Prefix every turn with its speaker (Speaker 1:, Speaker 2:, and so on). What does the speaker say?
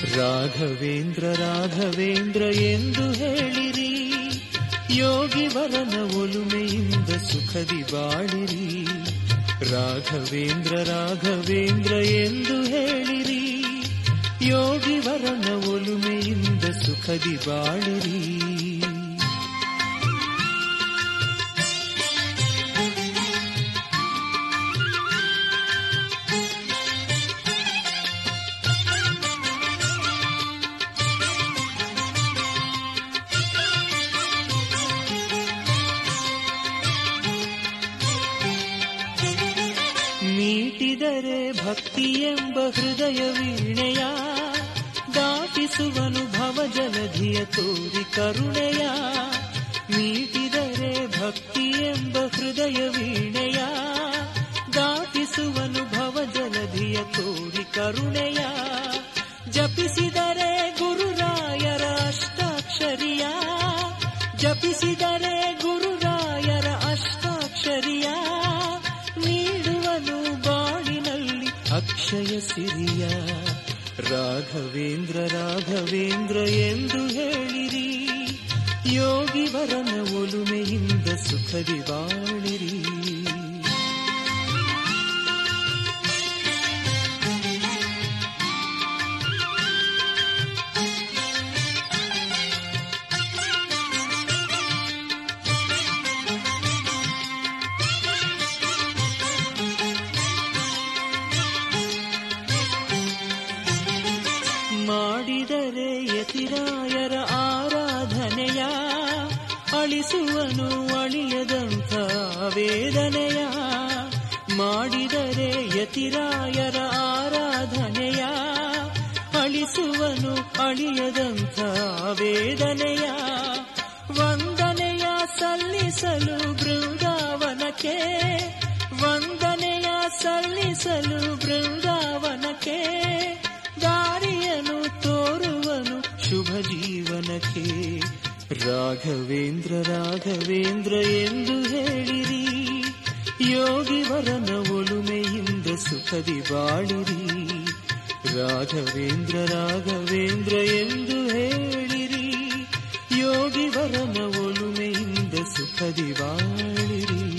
Speaker 1: ರಾಘವೇಂದ್ರ ರಾಘವೇಂದ್ರ ಎಂದು ಹೇಳಿರಿ ಯೋಗಿವರನ ಒಲುಮೆಯಿಂದ ಸುಖದಿ ಬಾಳಿರಿ ರಾಘವೇಂದ್ರ ರಾಘವೇಂದ್ರ ಎಂದು ಹೇಳಿರಿ ಯೋಗಿವರನ ಒಲುಮೆಯಿಂದ ಸುಖದಿ ಬಾಳಿರಿ ಮೀಟಿದರೆ ಭಕ್ತಿ ಎಂಬ ಹೃದಯ ವೀಣೆಯ ದಾಟಿಸುವನು ಭವಜಲಧಿಯ ತೋರಿ ಕರುಣೆಯ ಮೀಟಿದರೆ ಭಕ್ತಿ ಎಂಬ ಹೃದಯ ವೀಣೆಯ ದಾಟಿಸುವನು ಭವಜಲಧಿಯ ತೋರಿ ಕರುಣೆಯ ಜಪಿಸಿದರೆ ಗುರುರಾಯರ ಅಷ್ಟಾಕ್ಷರಿಯ ಜಪಿಸಿದರೆ ಗುರುರಾಯರ ಅಷ್ಟಾಕ್ಷರಿಯ ನೀಡುವನು ಬಾಳಿನಲ್ಲಿ ಅಕ್ಷಯ ಸಿರಿಯ ರಾಘವೇಂದ್ರ ರಾಘವೇಂದ್ರ ಎಂದು ಹೇಳಿರಿ ಯೋಗಿವರನ ಒಲುಮೆಯಿಂದ ಸುಖದಿ ಬಾಳಿರಿ ಮಾಡಿದರೆ ಯತಿರಾಯರ ಆರಾಧನೆಯ ಅಳಿಸುವನು ಅಳಿಯದಂಥ ವೇದನೆಯ ಮಾಡಿದರೆ ಯತಿರಾಯರ ಆರಾಧನೆಯ ಅಳಿಸುವನು ಅಳಿಯದಂಥ ವೇದನೆಯ ವಂದನೆಯ ಸಲ್ಲಿಸಲು ಬೃಂದಾವನಕ್ಕೆ ವಂದನೆಯ ಸಲ್ಲಿಸಲು ಬೃಂದಾವನಕ್ಕೆ ದಾರಿಯನು ತೋರುವನು ಶುಭ ಜೀವನಕ್ಕೆ ರಾಘವೇಂದ್ರ ರಾಘವೇಂದ್ರ ಎಂದು ಹೇಳಿರಿ ಯೋಗಿವರನ ಒಲುಮೆಯಿಂದ ಸುಖದಿ ಬಾಳಿರಿ ರಾಘವೇಂದ್ರ ರಾಘವೇಂದ್ರ ಎಂದು ಹೇಳಿರಿ ಯೋಗಿವರನ ಒಲುಮೆಯಿಂದ ಸುಖದಿ ಬಾಳಿರಿ